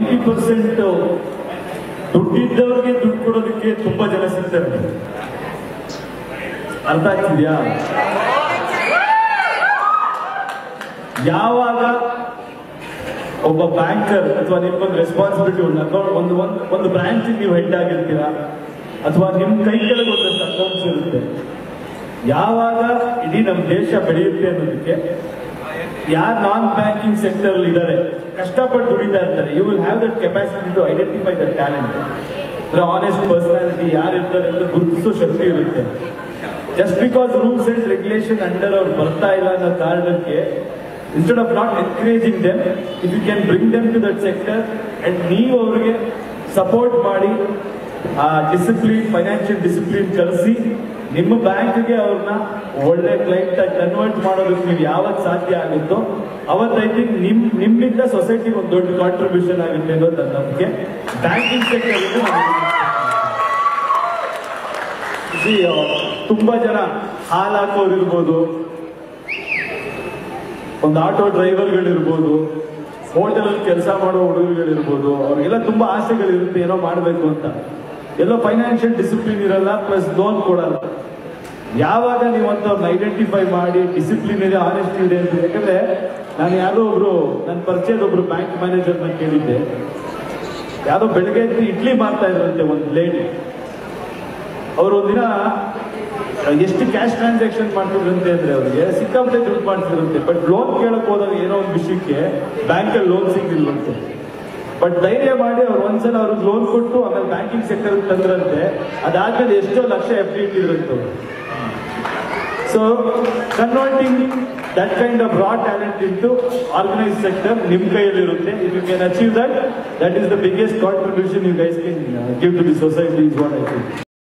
ninety percent ದುಡ್ಡಿದ್ದವ್ರಿಗೆ ದುಡ್ಡು ಕೊಡೋದಕ್ಕೆ ತುಂಬಾ ಜನ ಸಿಗ್ತಾರೆ ಅರ್ಥ ಆಗ್ತಿದ್ಯಾ ಯಾವಾಗ ಒಬ್ಬ ಬ್ಯಾಂಕರ್ ಅಥವಾ ನಿಮ್ಗೊಂದು ರೆಸ್ಪಾನ್ಸಿಬಿಲಿಟಿ ಒಂದು ಅಕೌಂಟ್ ಒಂದು ಒಂದು ಒಂದು ಬ್ರಾಂಚ್ ನೀವು ಹೆಡ್ ಆಗಿರ್ತೀರಾ ಅಥವಾ ನಿಮ್ ಕೈ ಕೆಳಗೆ ಒಂದಷ್ಟು ಅಕೌಂಟ್ಸ್ ಇರುತ್ತೆ ಯಾವಾಗ ಇಡೀ ನಮ್ಮ ದೇಶ ಬೆಳೆಯುತ್ತೆ ಅನ್ನೋದಕ್ಕೆ ಯಾರು ನಾನ್ ಬ್ಯಾಂಕಿಂಗ್ ಸೆಕ್ಟರ್ ಇದ್ದಾರೆ ಕಷ್ಟಪಟ್ಟು ದುಡಿತಾ ಇರ್ತಾರೆ you will have that capacity to identify that talent honest personality ಯಾರು ಇರ್ತಾರೆ ಅಂತ ಗುರುತಿಸೋ ಶಕ್ತಿ ಇರುತ್ತೆ just because rules and regulation under ಅವ್ರು ಬರ್ತಾ ಇಲ್ಲ ಅನ್ನೋ ಕಾರಣಕ್ಕೆ instead of not encouraging them if you can bring them to that sector and ನೀವು ಅವ್ರಿಗೆ ಸಪೋರ್ಟ್ ಮಾಡಿ ಆ ಡಿಸಿಪ್ಲಿನ್ ಫೈನಾನ್ಷಿಯಲ್ ಡಿಸಿಪ್ಲಿನ್ ಕಲಿಸಿ ನಿಮ್ಮ ಬ್ಯಾಂಕ್ಗೆ ಅವ್ರನ್ನ ಒಳ್ಳೆ ಕ್ಲೈಂಟ್ ಆಗಿ ಕನ್ವರ್ಟ್ ಮಾಡೋದಕ್ಕೆ ನೀವು ಯಾವತ್ತು ಸಾಧ್ಯ ಆಗುತ್ತೋ ಅವತ್ತು ಐ ಥಿಂಕ್ ನಿಮ್ ನಿಮ್ಮಿಂದ ಸೊಸೈಟಿಗೆ ಒಂದು ದೊಡ್ಡ ಕಾಂಟ್ರಿಬ್ಯೂಷನ್ ಆಗುತ್ತೆ ಅನ್ನೋದು ನನ್ನ ನಂಬಿಕೆ ಬ್ಯಾಂಕಿಂಗ್ ಸೆಕ್ಟರ್ ತುಂಬಾ ಜನ ಹಾಲ್ ಹಾಕೋರು ಇರ್ಬೋದು ಒಂದು ಆಟೋ ಡ್ರೈವರ್ಗಳಿರ್ಬೋದು ಹೋಟೆಲ್ ಅಲ್ಲಿ ಕೆಲಸ ಮಾಡೋ ಹುಡುಗರುಗಳಿರ್ಬೋದು ಅವ್ರಿಗೆಲ್ಲ ತುಂಬಾ ಆಸೆಗಳಿರುತ್ತೆ ಏನೋ ಮಾಡಬೇಕು ಅಂತ ಎಲ್ಲೋ ಫೈನಾನ್ಷಿಯಲ್ ಡಿಸಿಪ್ಲಿನ್ ಇರಲ್ಲ ಪ್ಲಸ್ ಲೋನ್ ಕೊಡಲ್ಲ ಯಾವಾಗ ನೀವು ಅಂತವ್ರನ್ನ ಐಡೆಂಟಿಫೈ ಮಾಡಿ ಡಿಸಿಪ್ಲಿನ್ ಇದೆ ಆನೆಸ್ಟ್ ಇದೆ ಅಂತ ಯಾಕಂದ್ರೆ ನಾನು ಯಾರೋ ಒಬ್ರು ನನ್ನ ಪರಿಚಯದ ಒಬ್ರು ಬ್ಯಾಂಕ್ ಮ್ಯಾನೇಜರ್ನ ಕೇಳಿದ್ದೆ ಯಾರೋ ಬೆಳಗ್ಗೆ ಎದ್ದು ಇಡ್ಲಿ ಮಾಡ್ತಾ ಇದ್ರಂತೆ ಒಂದು ಲೇಡಿ ಅವರು ಒಂದಿನ ಎಷ್ಟು ಕ್ಯಾಶ್ ಟ್ರಾನ್ಸಾಕ್ಷನ್ ಮಾಡ್ತಿದ್ರಂತೆ ಅಂದ್ರೆ ಅವರಿಗೆ ಸಿಕ್ಕಾಪಟ್ಟೆ ದುಡ್ಡು ಮಾಡ್ತಿರಂತೆ ಬಟ್ ಲೋನ್ ಕೇಳಕ್ ಹೋದಾಗ ಏನೋ ಒಂದು ವಿಷಯಕ್ಕೆ ಬ್ಯಾಂಕಲ್ಲಿ ಲೋನ್ ಸಿಗ್ಲಿಲ್ವಂತೆ ಬಟ್ ಧೈರ್ಯ ಮಾಡಿ ಅವ್ರು ಒಂದ್ಸಲ ಅವ್ರಿಗೆ ಲೋನ್ ಕೊಟ್ಟು ಆಮೇಲೆ ಬ್ಯಾಂಕಿಂಗ್ ಸೆಕ್ಟರ್ ತಂದ್ರಂತೆ ಅದಾದ್ಮೇಲೆ ಎಷ್ಟೋ ಲಕ್ಷ ಎಫ್ ಡಿ ಇಟ್ಟಿದ್ರಂತೆ ಅವರು so converting that kind of raw talent into organise sector ನಿಮ್ ಕೈಯಲ್ಲಿರುತ್ತೆ if you can achieve that that is the biggest contribution you guys can give to the society is what I think